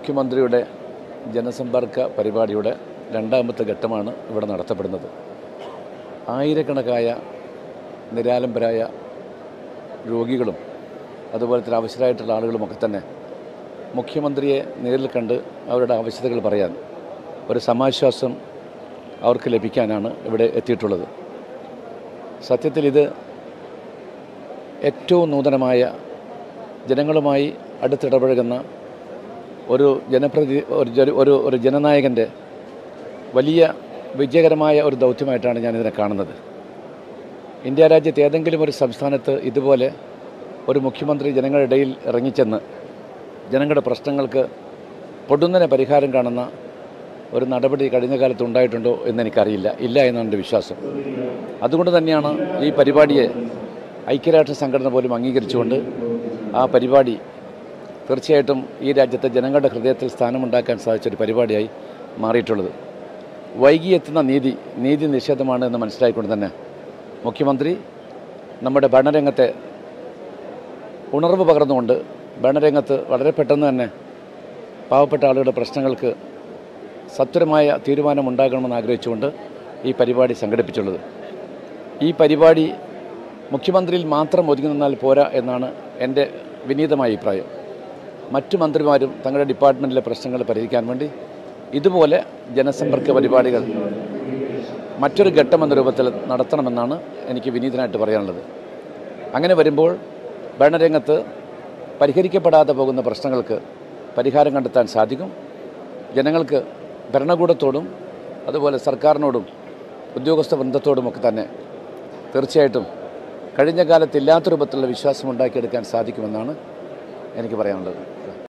മുഖ്യമന്ത്രിയുടെ ജനസമ്പർക്ക പരിപാടിയുടെ രണ്ടാമത്തെ ഘട്ടമാണ് ഇവിടെ നടത്തപ്പെടുന്നത് ആയിരക്കണക്കായ നിരാലംബരായ രോഗികളും അതുപോലെ തന്നെ അവശരായിട്ടുള്ള ആളുകളുമൊക്കെ തന്നെ മുഖ്യമന്ത്രിയെ നേരിൽ കണ്ട് അവരുടെ ആവശ്യതകൾ പറയാൻ ഒരു സമാശ്വാസം അവർക്ക് ലഭിക്കാനാണ് ഇവിടെ എത്തിയിട്ടുള്ളത് സത്യത്തിൽ ഇത് ഏറ്റവും നൂതനമായ ജനങ്ങളുമായി അടുത്തിടപഴകുന്ന ഒരു ജനപ്രതി ഒരു ജന- ഒരു ഒരു ജനനായകൻ്റെ വലിയ വിജയകരമായ ഒരു ദൗത്യമായിട്ടാണ് ഞാനിതിനെ കാണുന്നത് ഇന്ത്യ രാജ്യത്ത് ഏതെങ്കിലും ഒരു സംസ്ഥാനത്ത് ഇതുപോലെ ഒരു മുഖ്യമന്ത്രി ജനങ്ങളുടെ ഇടയിൽ ഇറങ്ങിച്ചെന്ന് ജനങ്ങളുടെ പ്രശ്നങ്ങൾക്ക് പൊടുന്നനെ പരിഹാരം കാണുന്ന ഒരു നടപടി കഴിഞ്ഞ കാലത്ത് ഉണ്ടായിട്ടുണ്ടോ എന്ന് എനിക്കറിയില്ല ഇല്ല എന്നാണ് എൻ്റെ വിശ്വാസം അതുകൊണ്ട് തന്നെയാണ് ഈ പരിപാടിയെ ഐക്യരാഷ്ട്ര സംഘടന പോലും അംഗീകരിച്ചുകൊണ്ട് ആ പരിപാടി തീർച്ചയായിട്ടും ഈ രാജ്യത്തെ ജനങ്ങളുടെ ഹൃദയത്തിൽ സ്ഥാനമുണ്ടാക്കാൻ സാധിച്ചൊരു പരിപാടിയായി മാറിയിട്ടുള്ളത് വൈകിയെത്തുന്ന നീതി നീതി നിഷേധമാണ് എന്ന് മനസ്സിലായിക്കൊണ്ട് തന്നെ മുഖ്യമന്ത്രി നമ്മുടെ ഭരണരംഗത്തെ ഉണർവ് പകർന്നുകൊണ്ട് ഭരണരംഗത്ത് വളരെ പെട്ടെന്ന് തന്നെ പാവപ്പെട്ട ആളുകളുടെ പ്രശ്നങ്ങൾക്ക് സത്വരമായ തീരുമാനം ഉണ്ടാകണമെന്ന് ആഗ്രഹിച്ചുകൊണ്ട് ഈ പരിപാടി സംഘടിപ്പിച്ചുള്ളത് ഈ പരിപാടി മുഖ്യമന്ത്രിയിൽ മാത്രം ഒതുങ്ങി നിന്നാൽ പോരാ എന്നാണ് എൻ്റെ വിനീതമായ അഭിപ്രായം മറ്റു മന്ത്രിമാരും തങ്ങളുടെ ഡിപ്പാർട്ട്മെൻറ്റിലെ പ്രശ്നങ്ങൾ പരിഹരിക്കാൻ വേണ്ടി ഇതുപോലെ ജനസമ്പർക്ക പരിപാടികൾ മറ്റൊരു ഘട്ടം എന്ന രൂപത്തിൽ നടത്തണമെന്നാണ് എനിക്ക് വിനീതനായിട്ട് പറയാനുള്ളത് അങ്ങനെ വരുമ്പോൾ ഭരണരംഗത്ത് പരിഹരിക്കപ്പെടാതെ പോകുന്ന പ്രശ്നങ്ങൾക്ക് പരിഹാരം കണ്ടെത്താൻ സാധിക്കും ജനങ്ങൾക്ക് ഭരണകൂടത്തോടും അതുപോലെ സർക്കാരിനോടും ഉദ്യോഗസ്ഥ വൃന്ദത്തോടുമൊക്കെ തന്നെ തീർച്ചയായിട്ടും കഴിഞ്ഞ കാലത്ത് ഇല്ലാത്ത രൂപത്തിലുള്ള വിശ്വാസം ഉണ്ടാക്കിയെടുക്കാൻ സാധിക്കുമെന്നാണ് എനിക്ക് പറയാനുള്ളത്